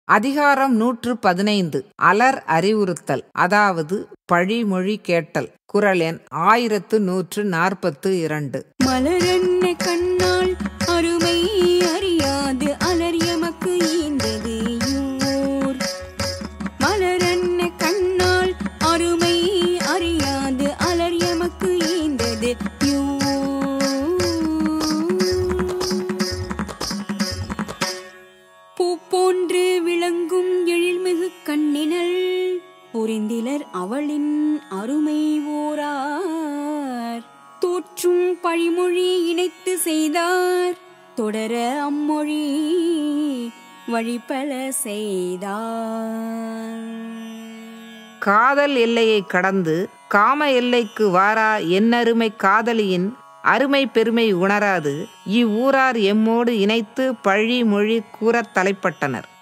அதிகாரம் நூற்று பதினைந்து அலர் அறிவுறுத்தல் அதாவது பழிமொழி கேட்டல் குரல் எண் ஆயிரத்து நூற்று நாற்பத்து இரண்டு மலரென்ன கண்ணால் அருமை அறியாது அலர் எமக்கு ஈந்தது யூர் மலரென்ன கண்ணால் அருமை அறியாது அலர் எமக்கு ஈந்தது யூர் பூ போன்று விளங்கும் எழில்மிகு கண்ணினள் புரிந்திலர் அவளின் அருமை ஓரார் தோற்றும் பழிமொழி இணைத்து செய்தார் தொடர அம்மொழி வழிபல செய்தார் காதல் எல்லையை கடந்து காம எல்லைக்கு வாரா என்னருமை காதலியின் அருமை பெருமை உணராது இவ்வூரார் எம்மோடு இணைத்து பழி மொழி கூறத் தலைப்பட்டனர்